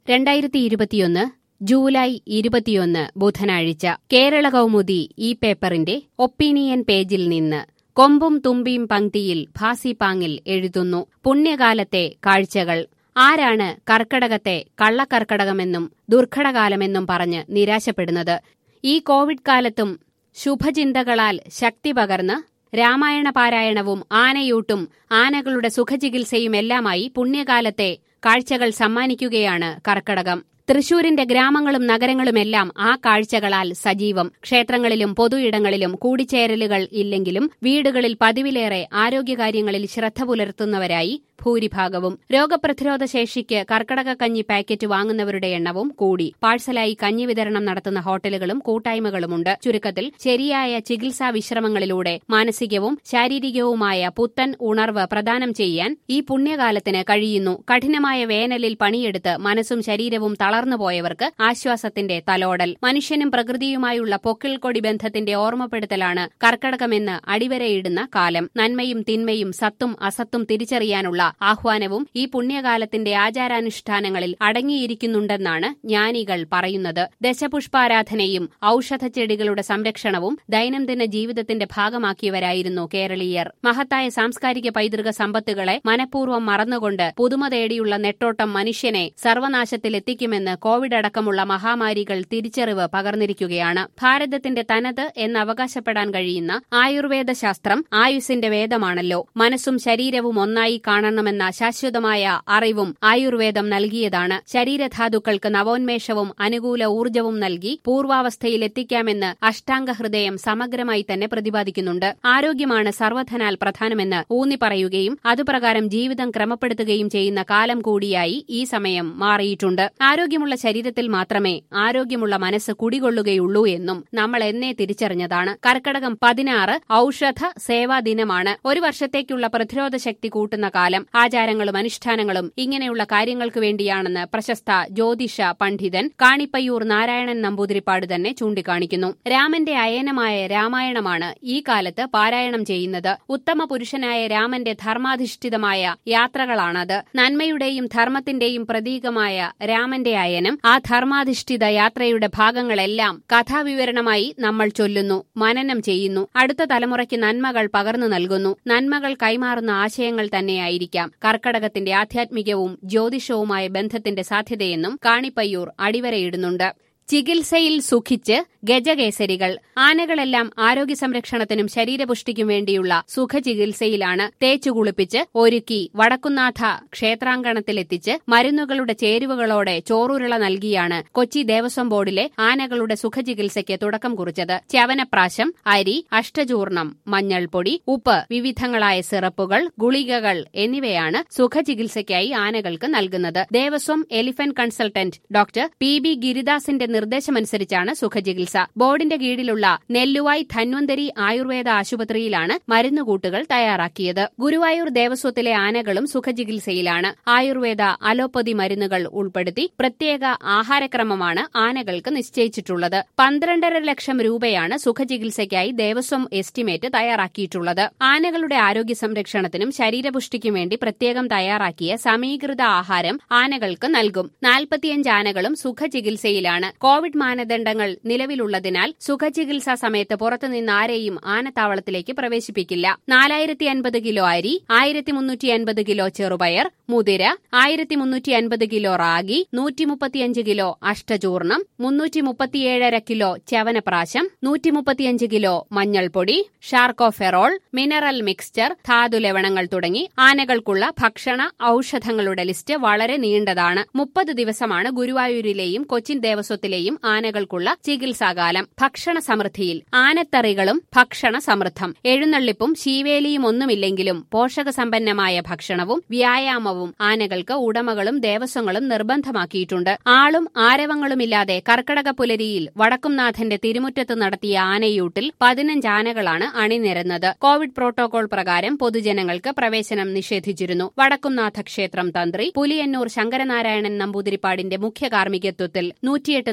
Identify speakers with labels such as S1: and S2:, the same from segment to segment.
S1: രണ്ടായിരത്തി ഇരുപത്തിയൊന്ന് ജൂലൈ ഇരുപത്തിയൊന്ന് ബുധനാഴ്ച കേരള കൗമുദി ഈ പേപ്പറിന്റെ ഒപ്പീനിയൻ പേജിൽ നിന്ന് കൊമ്പും തുമ്പിയും പങ്ക്തിയിൽ ഭാസിപാങ്ങിൽ എഴുതുന്നു പുണ്യകാലത്തെ കാഴ്ചകൾ ആരാണ് കർക്കടകത്തെ കള്ളക്കർക്കടകമെന്നും ദുർഘടകാലമെന്നും പറഞ്ഞ് നിരാശപ്പെടുന്നത് ഈ കോവിഡ് കാലത്തും ശുഭചിന്തകളാൽ ശക്തി പകർന്ന് രാമായണ പാരായണവും ആനയൂട്ടും ആനകളുടെ സുഖചികിത്സയുമെല്ലാമായി പുണ്യകാലത്തെ കാഴ്ചകൾ സമ്മാനിക്കുകയാണ് കർക്കടകം തൃശൂരിന്റെ ഗ്രാമങ്ങളും നഗരങ്ങളുമെല്ലാം ആ കാഴ്ചകളാൽ സജീവം ക്ഷേത്രങ്ങളിലും പൊതുയിടങ്ങളിലും കൂടിച്ചേരലുകൾ ഇല്ലെങ്കിലും വീടുകളിൽ പതിവിലേറെ ആരോഗ്യകാര്യങ്ങളിൽ ശ്രദ്ധ പുലർത്തുന്നവരായി ഭൂരിഭാഗവും രോഗപ്രതിരോധ ശേഷിക്ക് കർക്കടക കഞ്ഞി പാക്കറ്റ് വാങ്ങുന്നവരുടെ എണ്ണവും കൂടി പാഴ്സലായി കഞ്ഞി വിതരണം നടത്തുന്ന ഹോട്ടലുകളും കൂട്ടായ്മകളുമുണ്ട് ചുരുക്കത്തിൽ ശരിയായ ചികിത്സാ വിശ്രമങ്ങളിലൂടെ മാനസികവും ശാരീരികവുമായ പുത്തൻ ഉണർവ് പ്രദാനം ചെയ്യാൻ ഈ പുണ്യകാലത്തിന് കഴിയുന്നു കഠിനമായ വേനലിൽ പണിയെടുത്ത് മനസ്സും ശരീരവും തളർന്നുപോയവർക്ക് ആശ്വാസത്തിന്റെ തലോടൽ മനുഷ്യനും പ്രകൃതിയുമായുള്ള പൊക്കിൾക്കൊടി ബന്ധത്തിന്റെ ഓർമ്മപ്പെടുത്തലാണ് കർക്കടകമെന്ന് അടിവരയിടുന്ന കാലം നന്മയും തിന്മയും സത്തും അസത്തും തിരിച്ചറിയാനുള്ള ആഹ്വാനവും ഈ പുണ്യകാലത്തിന്റെ ആചാരാനുഷ്ഠാനങ്ങളിൽ അടങ്ങിയിരിക്കുന്നുണ്ടെന്നാണ് ജ്ഞാനികൾ പറയുന്നത് ദശപുഷ്പാരാധനയും ഔഷധച്ചെടികളുടെ സംരക്ഷണവും ദൈനംദിന ജീവിതത്തിന്റെ ഭാഗമാക്കിയവരായിരുന്നു കേരളീയർ മഹത്തായ സാംസ്കാരിക പൈതൃക സമ്പത്തുകളെ മനഃപൂർവ്വം മറന്നുകൊണ്ട് പുതുമ തേടിയുള്ള നെട്ടോട്ടം മനുഷ്യനെ സർവനാശത്തിലെത്തിക്കുമെന്ന് കോവിഡ് അടക്കമുള്ള മഹാമാരികൾ തിരിച്ചറിവ് പകർന്നിരിക്കുകയാണ് ഭാരതത്തിന്റെ തനത് എന്ന് അവകാശപ്പെടാൻ കഴിയുന്ന ആയുർവേദ ശാസ്ത്രം ആയുസിന്റെ വേദമാണല്ലോ മനസ്സും ശരീരവും ഒന്നായി കാണണമെന്ന ശാശ്വതമായ അറിവും ആയുർവേദം നൽകിയതാണ് ശരീരധാതുക്കൾക്ക് നവോന്മേഷവും അനുകൂല ഊർജവും നൽകി പൂർവാവസ്ഥയിലെത്തിക്കാമെന്ന് അഷ്ടാംഗ ഹൃദയം സമഗ്രമായി തന്നെ പ്രതിപാദിക്കുന്നുണ്ട് ആരോഗ്യമാണ് സർവധനാൽ പ്രധാനമെന്ന് ഊന്നി പറയുകയും അതുപ്രകാരം ജീവിതം ക്രമപ്പെടുത്തുകയും ചെയ്യുന്ന കാലം കൂടിയായി ഈ സമയം മാറിയിട്ടുണ്ട് ആരോഗ്യമുള്ള ശരീരത്തിൽ മാത്രമേ ആരോഗ്യമുള്ള മനസ്സ് കുടികൊള്ളുകയുള്ളൂ എന്നും നമ്മൾ എന്നേ തിരിച്ചറിഞ്ഞതാണ് കർക്കടകം പതിനാറ് ഔഷധ സേവാ ദിനമാണ് ഒരു വർഷത്തേക്കുള്ള പ്രതിരോധ ശക്തി കൂട്ടുന്ന കാലം ആചാരങ്ങളും അനുഷ്ഠാനങ്ങളും ഇങ്ങനെയുള്ള കാര്യങ്ങൾക്ക് വേണ്ടിയാണെന്ന് പ്രശസ്ത ജ്യോതിഷ പണ്ഡിതൻ കാണിപ്പയ്യൂർ നാരായണൻ നമ്പൂതിരിപ്പാട് തന്നെ ചൂണ്ടിക്കാണിക്കുന്നു രാമന്റെ അയനമായ രാമായണമാണ് ഈ കാലത്ത് പാരായണം ചെയ്യുന്നത് ഉത്തമ പുരുഷനായ രാമന്റെ ധർമാധിഷ്ഠിതമായ യാത്രകളാണത് നന്മയുടെയും ധർമ്മത്തിന്റെയും പ്രതീകമായ രാമന്റെ അയനം ആ ധർമാധിഷ്ഠിത യാത്രയുടെ ഭാഗങ്ങളെല്ലാം കഥാവിവരണമായി നമ്മൾ ചൊല്ലുന്നു മനനം ചെയ്യുന്നു അടുത്ത തലമുറയ്ക്ക് നന്മകൾ പകർന്നു നൽകുന്നു നന്മകൾ കൈമാറുന്ന ആശയങ്ങൾ തന്നെയായിരിക്കാം കർക്കടകത്തിന്റെ ആധ്യാത്മികവും ജ്യോതിഷവുമായ ബന്ധത്തിന്റെ സാധ്യതയെന്നും കാണിപ്പയ്യൂർ അടിവരയിടുന്നുണ്ട് ചികിത്സയിൽ സുഖിച്ച് ഗജകേസരികൾ ആനകളെല്ലാം ആരോഗ്യ സംരക്ഷണത്തിനും ശരീരപുഷ്ടിക്കും വേണ്ടിയുള്ള സുഖചികിത്സയിലാണ് തേച്ചുകുളിപ്പിച്ച് ഒരുക്കി വടക്കുന്നാഥ ക്ഷേത്രാങ്കണത്തിലെത്തിച്ച് മരുന്നുകളുടെ ചേരുവകളോടെ ചോറുരുള നൽകിയാണ് കൊച്ചി ദേവസ്വം ബോർഡിലെ ആനകളുടെ സുഖചികിത്സയ്ക്ക് തുടക്കം കുറിച്ചത് ചവനപ്രാശം അരി അഷ്ടചൂർണം മഞ്ഞൾപ്പൊടി ഉപ്പ് വിവിധങ്ങളായ സിറപ്പുകൾ ഗുളികകൾ എന്നിവയാണ് സുഖചികിത്സയ്ക്കായി ആനകൾക്ക് നൽകുന്നത് Devaswom elephant consultant doctor P B ഗിരിദാസിന്റെ നിർദ്ദേശമനുസരിച്ചാണ് സുഖചികിത്സ ബോർഡിന്റെ കീഴിലുള്ള നെല്ലുവായ് ധന്വന്തരി ആയുർവേദ ആശുപത്രിയിലാണ് മരുന്നുകൂട്ടുകൾ തയ്യാറാക്കിയത് ഗുരുവായൂർ ദേവസ്വത്തിലെ ആനകളും സുഖചികിത്സയിലാണ് ആയുർവേദ അലോപ്പതി മരുന്നുകൾ ഉൾപ്പെടുത്തി പ്രത്യേക ആഹാരക്രമമാണ് ആനകൾക്ക് നിശ്ചയിച്ചിട്ടുള്ളത് പന്ത്രണ്ടര ലക്ഷം രൂപയാണ് സുഖചികിത്സയ്ക്കായി ദേവസ്വം എസ്റ്റിമേറ്റ് തയ്യാറാക്കിയിട്ടുള്ളത് ആനകളുടെ ആരോഗ്യ സംരക്ഷണത്തിനും ശരീരപുഷ്ടിക്കും വേണ്ടി പ്രത്യേകം തയ്യാറാക്കിയ സമീകൃത ആഹാരം ആനകൾക്ക് നൽകും നാൽപ്പത്തിയഞ്ച് ആനകളും സുഖചികിത്സയിലാണ് കോവിഡ് മാനദണ്ഡങ്ങൾ നിലവിലുള്ളതിനാൽ സുഖചികിത്സാ സമയത്ത് പുറത്തുനിന്ന് ആരെയും ആനത്താവളത്തിലേക്ക് പ്രവേശിപ്പിക്കില്ല നാലായിരത്തി അൻപത് കിലോ അരി ആയിരത്തി മുന്നൂറ്റി അൻപത് കിലോ ചെറുപയർ മുതിര ആയിരത്തി മുന്നൂറ്റി അൻപത് കിലോ റാഗി നൂറ്റി മുപ്പത്തിയഞ്ച് കിലോ അഷ്ടചൂർണം മുന്നൂറ്റി മുപ്പത്തിയേഴര കിലോ ചവനപ്രാശം നൂറ്റി മുപ്പത്തിയഞ്ച് കിലോ മഞ്ഞൾപ്പൊടി ഷാർക്കോഫെറോൾ മിനറൽ മിക്സ്ചർ ധാതു ലവണങ്ങൾ തുടങ്ങി ആനകൾക്കുള്ള ഭക്ഷണ ഔഷധങ്ങളുടെ ലിസ്റ്റ് വളരെ നീണ്ടതാണ് മുപ്പത് ദിവസമാണ് ഗുരുവായൂരിലെയും കൊച്ചിൻ ദേവസ്വത്തിലെയും ആനകൾക്കുള്ള ചികിത്സാകാലം ഭക്ഷണ സമൃദ്ധിയിൽ ആനത്തറികളും ഭക്ഷണ സമൃദ്ധം എഴുന്നള്ളിപ്പും ശീവേലിയും ഒന്നുമില്ലെങ്കിലും പോഷകസമ്പന്നമായ ഭക്ഷണവും വ്യായാമവും ആനകൾക്ക് ഉടമകളും ദേവസ്വങ്ങളും നിർബന്ധമാക്കിയിട്ടുണ്ട് ആളും ആരവങ്ങളുമില്ലാതെ കർക്കടക പുലരിയിൽ വടക്കുംനാഥന്റെ തിരുമുറ്റത്ത് നടത്തിയ ആനയൂട്ടിൽ പതിനഞ്ച് ആനകളാണ് അണിനിരന്നത് കോവിഡ് പ്രോട്ടോകോൾ പ്രകാരം പൊതുജനങ്ങൾക്ക് പ്രവേശനം നിഷേധിച്ചിരുന്നു വടക്കുംനാഥ ക്ഷേത്രം തന്ത്രി പുലിയന്നൂർ ശങ്കരനാരായണൻ നമ്പൂതിരിപ്പാടിന്റെ മുഖ്യ കാർമ്മികത്വത്തിൽ നൂറ്റിയെട്ട്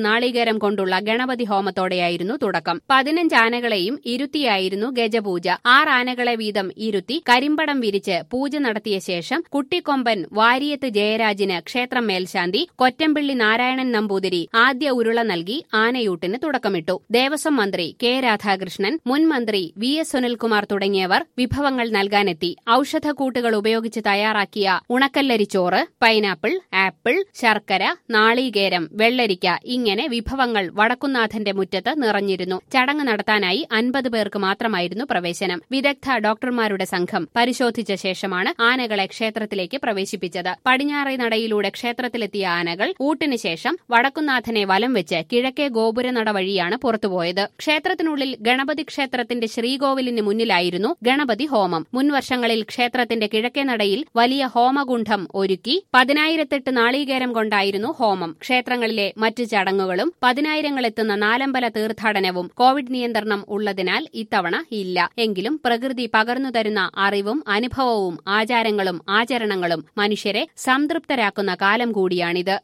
S1: നാളികേരം കൊണ്ടുള്ള ഗണപതി ഹോമത്തോടെയായിരുന്നു തുടക്കം പതിനഞ്ച് ആനകളെയും ഇരുത്തിയായിരുന്നു ഗജപൂജ ആറ് ആനകളെ വീതം ഇരുത്തി കരിമ്പടം വിരിച്ച് പൂജ നടത്തിയ ശേഷം കുട്ടിക്കൊമ്പൻ വാരിയത്ത് ജയരാജിന് ക്ഷേത്രം മേൽശാന്തി കൊറ്റമ്പിള്ളി നാരായണൻ നമ്പൂതിരി ആദ്യ ഉരുള നൽകി ആനയൂട്ടിന് തുടക്കമിട്ടു ദേവസ്വം മന്ത്രി കെ രാധാകൃഷ്ണൻ മുൻ മന്ത്രി വി എസ് സുനിൽകുമാർ തുടങ്ങിയവർ വിഭവങ്ങൾ നൽകാനെത്തി ഔഷധക്കൂട്ടുകൾ ഉപയോഗിച്ച് തയ്യാറാക്കിയ ഉണക്കല്ലരിച്ചോറ് പൈനാപ്പിൾ ആപ്പിൾ ശർക്കര നാളീകേരം വെള്ളരിക്ക ഇങ്ങനെ വിഭവങ്ങൾ വടക്കുന്നാഥന്റെ മുറ്റത്ത് നിറഞ്ഞിരുന്നു ചടങ്ങ് നടത്താനായി അൻപത് പേർക്ക് മാത്രമായിരുന്നു പ്രവേശനം വിദഗ്ധ ഡോക്ടർമാരുടെ സംഘം പരിശോധിച്ച ശേഷമാണ് ആനകളെ ക്ഷേത്രത്തിലേക്ക് പ്രവേശിപ്പിച്ചത് പടിഞ്ഞാറേ നടയിലൂടെ ക്ഷേത്രത്തിലെത്തിയ ആനകൾ ഊട്ടിന് ശേഷം വടക്കുന്നാഥനെ വലം വെച്ച് കിഴക്കേ ഗോപുരനട വഴിയാണ് പുറത്തുപോയത് ക്ഷേത്രത്തിനുള്ളിൽ ഗണപതി ക്ഷേത്രത്തിന്റെ ശ്രീകോവിലിന് മുന്നിലായിരുന്നു ഗണപതി ഹോമം മുൻവർഷങ്ങളിൽ ക്ഷേത്രത്തിന്റെ കിഴക്കേ നടയിൽ വലിയ ഹോമകുണ്ഠം ഒരുക്കി പതിനായിരത്തെട്ട് നാളീകേരം കൊണ്ടായിരുന്നു ഹോമം ക്ഷേത്രങ്ങളിലെ മറ്റു ചടങ്ങുകളും പതിനായിരങ്ങളെത്തുന്ന നാലമ്പല തീർത്ഥാടനവും കോവിഡ് നിയന്ത്രണം ഉള്ളതിനാൽ ഇത്തവണ ഇല്ല എങ്കിലും പ്രകൃതി പകർന്നു തരുന്ന അറിവും അനുഭവവും ആചാരങ്ങളും ആചരണങ്ങളും മനുഷ്യരെ സംതൃപ്തരാക്കുന്ന കാലം കൂടിയാണിത്